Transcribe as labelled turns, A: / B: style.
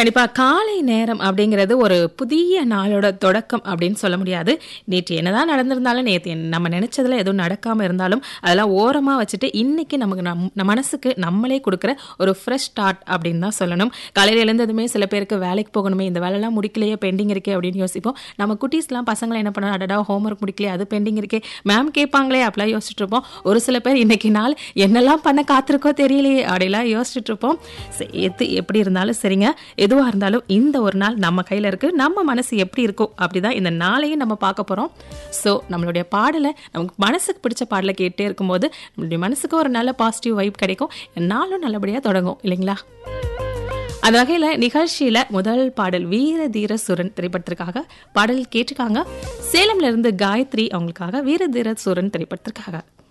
A: கண்டிப்பா காலை நேரம் அப்படிங்கிறது ஒரு புதிய நாளோட தொடக்கம் அப்படின்னு சொல்ல முடியாது நேற்று என்னதான் நடந்திருந்தாலும் நேற்று நம்ம நினைச்சதுல எதுவும் நடக்காம இருந்தாலும் அதெல்லாம் ஓரமா வச்சுட்டு இன்னைக்கு நமக்கு நம் நம்ம மனசுக்கு நம்மளே கொடுக்குற ஒரு ஃப்ரெஷ் ஸ்டார்ட் அப்படின்னு தான் சொல்லணும் காலையில எழுந்ததுமே சில பேருக்கு வேலைக்கு போகணுமே இந்த வேலைலாம் முடிக்கலையே பெண்டிங் இருக்கே அப்படின்னு யோசிப்போம் நம்ம குட்டீஸ்லாம் பசங்களை என்ன பண்ணோம் அடடா ஹோம்ஒர்க் முடிக்கலையே அது பெண்டிங் இருக்கே மேம் கேட்பாங்களே அப்படிலாம் யோசிச்சுட்டு இருப்போம் ஒரு சில பேர் இன்னைக்கு நாள் என்னெல்லாம் பண்ண காத்திருக்கோ தெரியலையே அப்படிலாம் யோசிச்சுட்டு இருப்போம் சரி, எது எப்படி இருந்தாலும் சரிங்க எதுவாக இருந்தாலும் இந்த ஒரு நாள் நம்ம கையில் இருக்கு நம்ம மனசு எப்படி இருக்கோ அப்படிதான் இந்த நாளையும் நம்ம பார்க்க போகிறோம் ஸோ நம்மளுடைய பாடலை நமக்கு மனசுக்கு பிடிச்ச பாடலை கேட்டே இருக்கும்போது நம்மளுடைய மனசுக்கு ஒரு நல்ல பாசிட்டிவ் வைப் கிடைக்கும் நாளும் நல்லபடியாக தொடங்கும் இல்லைங்களா அந்த வகையில் நிகழ்ச்சியில் முதல் பாடல் வீர தீர சுரன் திரைப்படத்திற்காக பாடல் கேட்டிருக்காங்க சேலம்ல இருந்து காயத்ரி அவங்களுக்காக வீர தீர சுரன் திரைப்படத்திற்காக